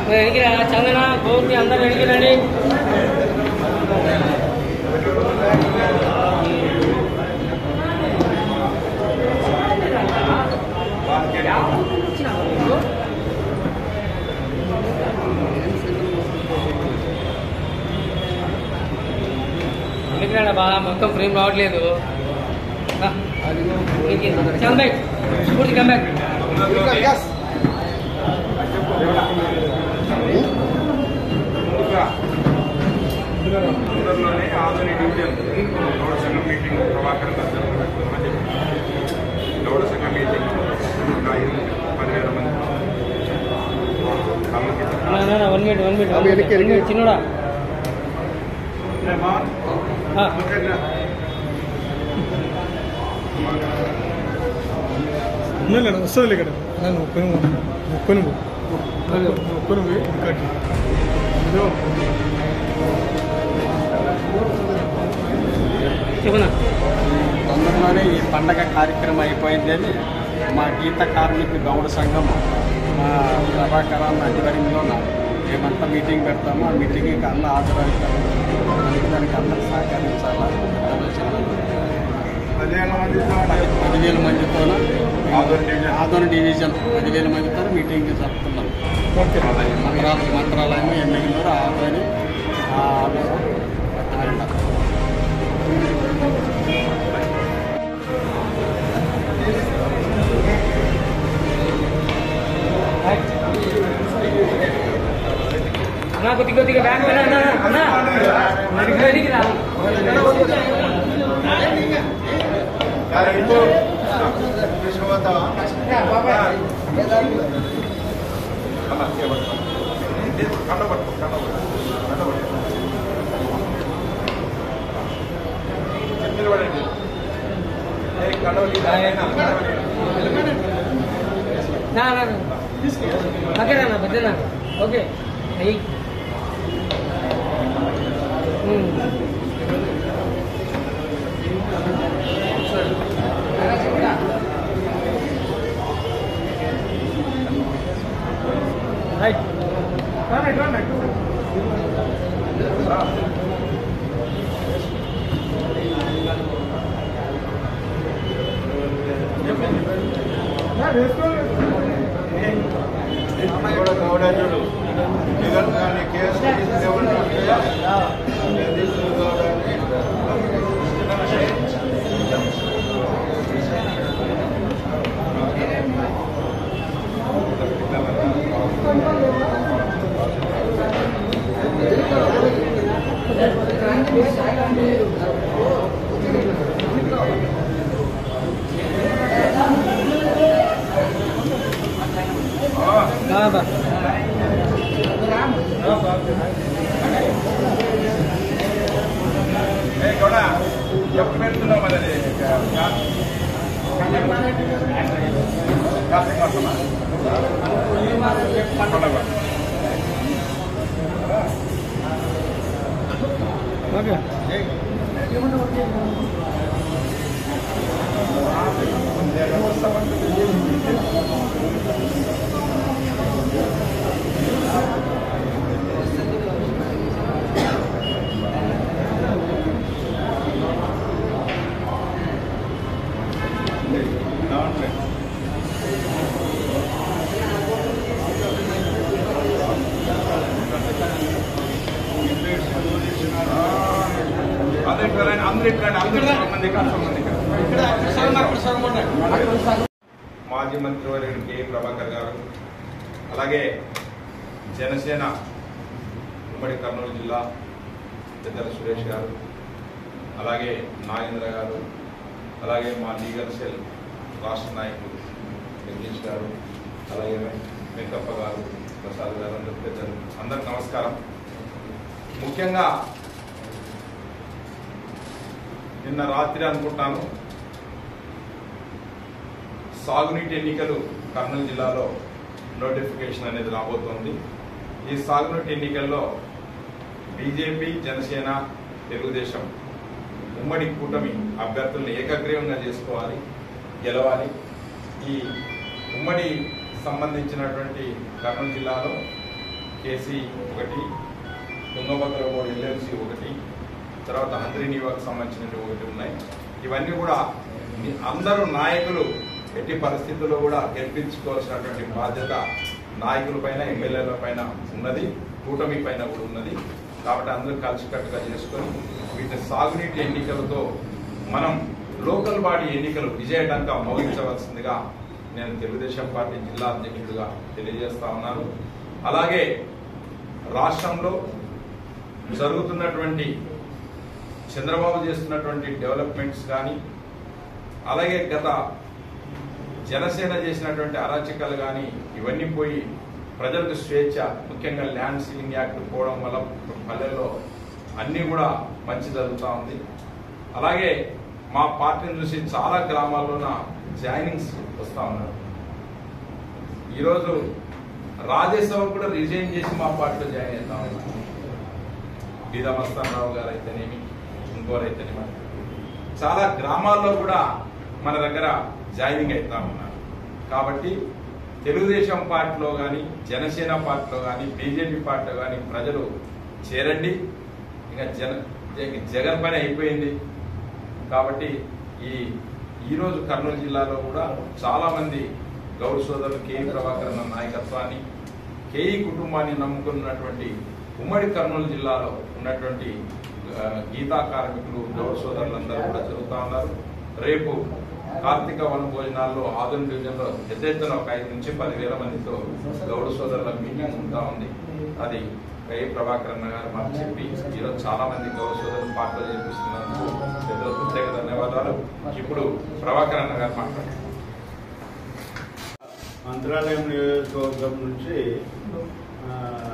వెనక్కి రా చందన గోపి అందరు వెనక్కి రండి వెనక్కి రండి బా మొత్తం ఫ్రేమ్ రావట్లేదు కమ్ బ్యాక్ పూర్తి కమ్ బ్యాక్ తొందరలోనే ఆధునిక డివిజన్ గౌడ సంఘం మీటింగ్ ప్రభాకర్ గారు జరగబెట్టుకున్నామని చెప్పి గౌడ సంఘం మీటింగ్ ఒక ఐదు పదివేల మంది కళ్ళకి వన్ మినిట్ వన్ మినిట్ అవి వెనక్కి, వెనక్కి. చిన్నడా ఆ. లేదు వస్తుంది ఇక్కడ నన్ను ఒక్కను ఒక్కను ఒక్కను ఇంకటి ఇదో చెప్పనా తొందరలోనే ఈ పండగ కార్యక్రమం అయిపోయిందని మా గీత కార్మిక గౌడ సంఘం మా ప్రభాకరాన్ని ఆధ్వర్యంలో మేమంతా మీటింగ్ పెడతాము ఆ మీటింగ్కి అందరూ హాజరవుతాము అందుకే దానికి అందరూ సహకరించాలా పదివేల మంది పదివేల మందితో ఆదోని డివిజన్. ఆదోని డివిజన్ పదివేల మందితో మీటింగ్ జరుపుతున్నాం ఓకే మంత్రాలు మంత్రాలన్నీ ఎమ్మెల్యేలు ఆదోని ఆ ఆఫీసు ఆయన. అన్నా కొద్ది కొద్దిగా బ్యాగ్ పైన అన్నా అన్నా మరి బయటికి రా కండబట్టు కండబట్టు నిలబడండి ఏ కండబట్టి నా నా పక్కన నా పెద్దనా ఓకే అయ్యి రైట్ కూడా గౌడజుడు జగన్ గారిని కేసు బాబా ఏ గౌడ ఎప్పుడు పెడుతున్నావు మరి అది కార్తీక మాసమా? పండగ. ఓకే దాంట్లో. అదే ఇట్లా రండి, అందరూ ఇట్లా రండి, అందరూ సగం మంది ఇక్కడ, సగం మంది ఇక్కడ. మాజీ మంత్రివర్యుడు కె ప్రభాకర్ గారు అలాగే జనసేన ఉమ్మడి కర్నూలు జిల్లా పెద్దల సురేష్ గారు అలాగే నాగేంద్ర గారు అలాగే మా లీగల్ సెల్ రాష్ట్ర నాయకులు జగదీష్ గారు అలాగే వెంకప్ప గారు ప్రసాద్ గారు అందరు పెద్దలు అందరికి నమస్కారం ముఖ్యంగా నిన్న రాత్రి అనుకుంటాను సాగునీటి ఎన్నికలు కర్నూలు జిల్లాలో నోటిఫికేషన్ అనేది రాబోతోంది ఈ సాగునీటి ఎన్నికల్లో బీజేపీ జనసేన తెలుగుదేశం ఉమ్మడి కూటమి అభ్యర్థులను ఏకగ్రీవంగా చేసుకోవాలి గెలవాలి ఈ ఉమ్మడి సంబంధించినటువంటి కర్నూలు జిల్లాలో కేసీ ఒకటి తుంగభద్ర మూడు ఎల్ఎల్సి ఒకటి తర్వాత హంద్రీనివాకు సంబంధించినవి ఒకటి ఉన్నాయి ఇవన్నీ కూడా మీ అందరూ నాయకులు ఎట్టి పరిస్థితుల్లో కూడా గెలిపించుకోవాల్సినటువంటి బాధ్యత నాయకుల పైన ఎమ్మెల్యేల పైన ఉన్నది కూటమి పైన కూడా ఉన్నది కాబట్టి అందరూ కలిసికట్టుగా చేసుకొని వీటిని సాగునీటి ఎన్నికలతో మనం లోకల్ బాడీ ఎన్నికలు విజయడంగా మోగించవలసిందిగా నేను తెలుగుదేశం పార్టీ జిల్లా అధ్యక్షుడిగా తెలియజేస్తా ఉన్నాను అలాగే రాష్ట్రంలో జరుగుతున్నటువంటి చంద్రబాబు చేస్తున్నటువంటి డెవలప్మెంట్స్ కానీ అలాగే గత జనసేన చేసినటువంటి అరాచకాలు కానీ ఇవన్నీ పోయి ప్రజలకు స్వేచ్ఛ ముఖ్యంగా ల్యాండ్ సీలింగ్ యాక్ట్ పోవడం వల్ల పల్లెల్లో అన్నీ కూడా మంచి జరుగుతూ ఉంది అలాగే మా పార్టీని చూసి చాలా గ్రామాల్లోన జాయినింగ్స్ వస్తూ ఉన్నారు ఈరోజు రాజ్యసభ కూడా రిజైన్ చేసి మా పార్టీలో జాయిన్ అవుతా ఉన్నారు బీదమస్తానరావు గారు అయితేనేమి ఇంకోరైతేనేమి చాలా గ్రామాల్లో కూడా మన దగ్గర జాయినింగ్ అవుతా ఉన్నారు కాబట్టి తెలుగుదేశం పార్టీలో కానీ జనసేన పార్టీలో కానీ బీజేపీ పార్టీలో కానీ ప్రజలు చేరండి ఇంకా జన జగ- జగన్ పని అయిపోయింది కాబట్టి ఈ ఈరోజు కర్నూలు జిల్లాలో కూడా చాలా మంది గౌరవ సోదరులు కేఈ ప్రభాకర్ అన్న నాయకత్వాన్ని కేఈ కుటుంబాన్ని నమ్ముకున్నటువంటి ఉమ్మడి కర్నూలు జిల్లాలో ఉన్నటువంటి ఆ, గీతా కార్మికులు గౌరవ సోదరులందరూ కూడా జరుగుతూ ఉన్నారు రేపు కార్తీక వన భోజనాల్లో ఆధునిక డివిజన్లో పెద్ద ఎత్తున ఒక ఐదు నుంచి పదివేల మందితో గౌడ సోదరుల మీటింగ్ ఉంటా ఉంది అది కై ప్రభాకర్ అన్న గారు మాకు చెప్పి ఈరోజు చాలా మంది గౌడ సోదరులు పాటలు చేపిస్తున్నందుకు పెద్దల ప్రత్యేక ధన్యవాదాలు ఇప్పుడు ప్రభాకర్ అన్న గారు మాట్లాడారు మంత్రాలయం నియోజకవర్గం నుంచి ఆ,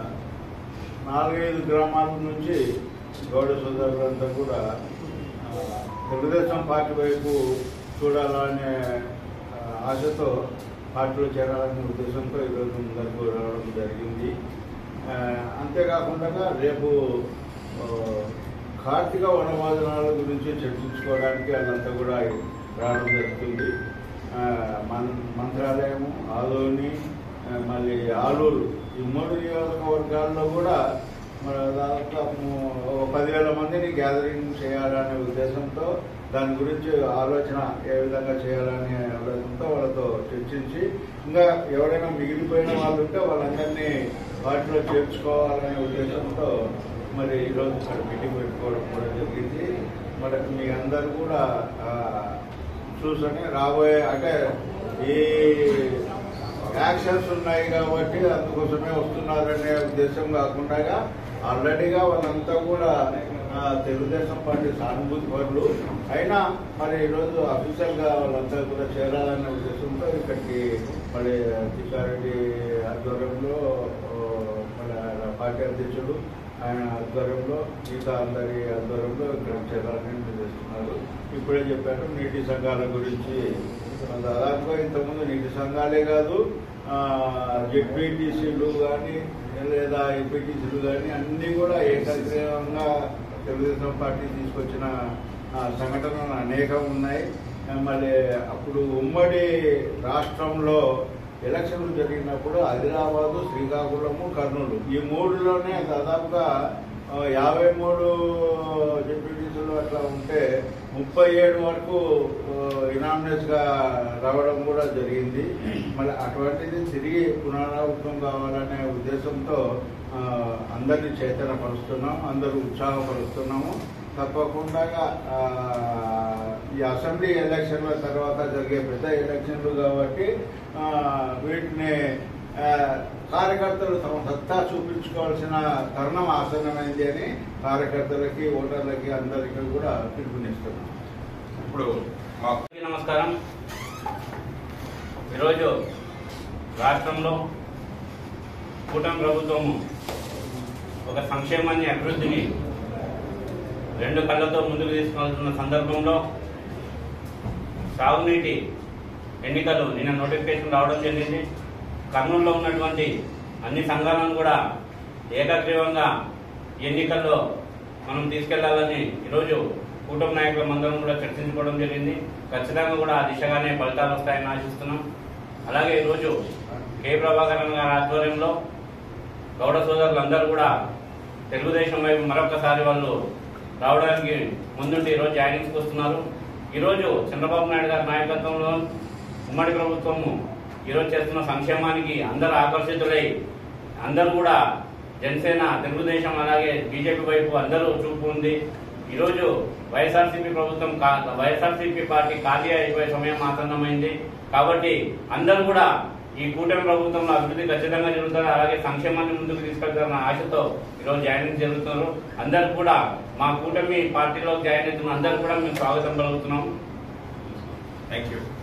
నాలుగైదు గ్రామాల నుంచి గౌడ సోదరులంతా కూడా ఆ, తెలుగుదేశం పార్టీ వైపు చూడాలనే ఆ, ఆశతో పార్టీలో చేరాలనే ఉద్దేశంతో ఈరోజు ముందరకు రావడం జరిగింది ఆ, అంతేకాకుండా రేపు ఆ, కార్తీక వనభోజనాల గురించి చర్చించుకోవడానికి వాళ్ళంతా కూడా రావడం జరుగుతుంది ఆ, మన్ మంత్రాలయము ఆదోని ఆ, మళ్ళీ ఆలూరు ఈ మూడు నియోజకవర్గాల్లో కూడా మన దాదాపు ఒక పదివేల మందిని గ్యాదరింగ్ చేయాలనే ఉద్దేశంతో దాని గురించి ఆలోచన ఏ విధంగా చేయాలనే ఆలోచనతో వాళ్ళతో చర్చించి ఇంకా ఎవరైనా మిగిలిపోయిన వాళ్ళు ఉంటే వాళ్ళందరినీ వాటిలో చేర్చుకోవాలనే ఉద్దేశంతో మరి ఈరోజు ఇక్కడ మీటింగ్ పెట్టుకోవడం కూడా జరిగింది మరి మీ అందరు కూడా ఆ, చూసుకొని రాబోయే అంటే ఈ యాక్షన్స్ ఉన్నాయి కాబట్టి అందుకోసమే వస్తున్నారనే ఉద్దేశం కాకుండా ఆల్రెడీగా వాళ్ళంతా కూడా ఆ, తెలుగుదేశం పార్టీ సానుభూతి పరులు అయినా మరి ఈరోజు అఫీషియల్ గా వాళ్ళంతా కూడా చేరాలనే ఉద్దేశంతో ఇక్కడికి మరి తిప్పారెడ్డి ఆధ్వర్యంలో ఓ, మన పార్టీ అధ్యక్షుడు ఆయన ఆధ్వర్యంలో మిగతా అందరి ఆధ్వర్యంలో ఇక్కడ చేరాలని నిర్దేశిస్తున్నారు ఇప్పుడే చెప్పారు నీటి సంఘాల గురించి దాదాపుగా ఇంతకుముందు నీటి సంఘాలే కాదు జెడ్పీటీసీలు కానీ లేదా ఎంపీటీసీలు కానీ అన్నీ కూడా ఏకగ్రీవంగా తెలుగుదేశం పార్టీ తీసుకొచ్చిన ఆ, సంఘటనలు అనేకం ఉన్నాయి ఆ, మరి అప్పుడు ఉమ్మడి రాష్ట్రంలో ఎలక్షన్లు జరిగినప్పుడు ఆదిలాబాదు శ్రీకాకుళము కర్నూలు ఈ మూడులోనే దాదాపుగా ఆ, యాభై మూడు డిప్యూటీసులు అట్లా ఉంటే ముప్పై ఏడు వరకు ఇనామినేస్ గా రావడం కూడా జరిగింది మళ్ళీ అటువంటిది తిరిగి పునరావృతం కావాలనే ఉద్దేశంతో ఆ, అందరినీ చైతన్యపరుస్తున్నాం అందరూ ఉత్సాహపరుస్తున్నాము తప్పకుండా ఆ, ఈ అసెంబ్లీ ఎలక్షన్ల తర్వాత జరిగే పెద్ద ఎలక్షన్లు కాబట్టి ఆ, వీటిని ఆ, కార్యకర్తలు తమ సత్తా చూపించుకోవాల్సిన తరుణం ఆసన్నమైంది అని కార్యకర్తలకి ఓటర్లకి అందరికీ కూడా పిలుపునిస్తున్నాం ఇప్పుడు మా అందరికీ నమస్కారం ఈరోజు రాష్ట్రంలో కూటమి ప్రభుత్వము ఒక సంక్షేమాన్ని అభివృద్ధిని రెండు కళ్ళతో ముందుకు తీసుకెళ్తున్న సందర్భంలో సాగునీటి ఎన్నికలు నిన్న నోటిఫికేషన్ రావడం జరిగింది కర్నూలులో ఉన్నటువంటి అన్ని సంఘాలను కూడా ఏకగ్రీవంగా ఎన్నికల్లో మనం తీసుకెళ్లాలని ఈరోజు కూటమి నాయకుల మందరం కూడా చర్చించుకోవడం జరిగింది ఖచ్చితంగా కూడా ఆ దిశగానే ఫలితాలు వస్తాయని ఆశిస్తున్నాం అలాగే ఈరోజు కే ప్రభాకరన్ గారి ఆధ్వర్యంలో గౌడ సోదరులందరూ కూడా తెలుగుదేశం వైపు మరొకసారి వాళ్ళు రావడానికి ముందుండి ఈరోజు జాయినింగ్స్కి వస్తున్నారు ఈరోజు చంద్రబాబు నాయుడు గారి నాయకత్వంలో ఉమ్మడి ప్రభుత్వము ఈరోజు చేస్తున్న సంక్షేమానికి అందరూ ఆకర్షితులై అందరూ కూడా జనసేన తెలుగుదేశం అలాగే బీజేపీ వైపు అందరూ చూపు ఉంది ఈరోజు వైఎస్ఆర్సీపీ ప్రభుత్వం కా- వైఎస్ఆర్సీపీ పార్టీ ఖాళీ అయిపోయే సమయం ఆసన్నమైంది కాబట్టి అందరూ కూడా ఈ కూటమి ప్రభుత్వంలో అభివృద్ధి ఖచ్చితంగా జరుగుతుంది అలాగే సంక్షేమాన్ని ముందుకు తీసుకెళ్తారన్న ఆశతో ఈరోజు జాయినింగ్ జరుగుతున్నారు అందరూ కూడా మా కూటమి పార్టీలో జాయిన్ అవుతున్న అందరూ కూడా మేము స్వాగతం పలుకుతున్నాం థ్యాంక్ యూ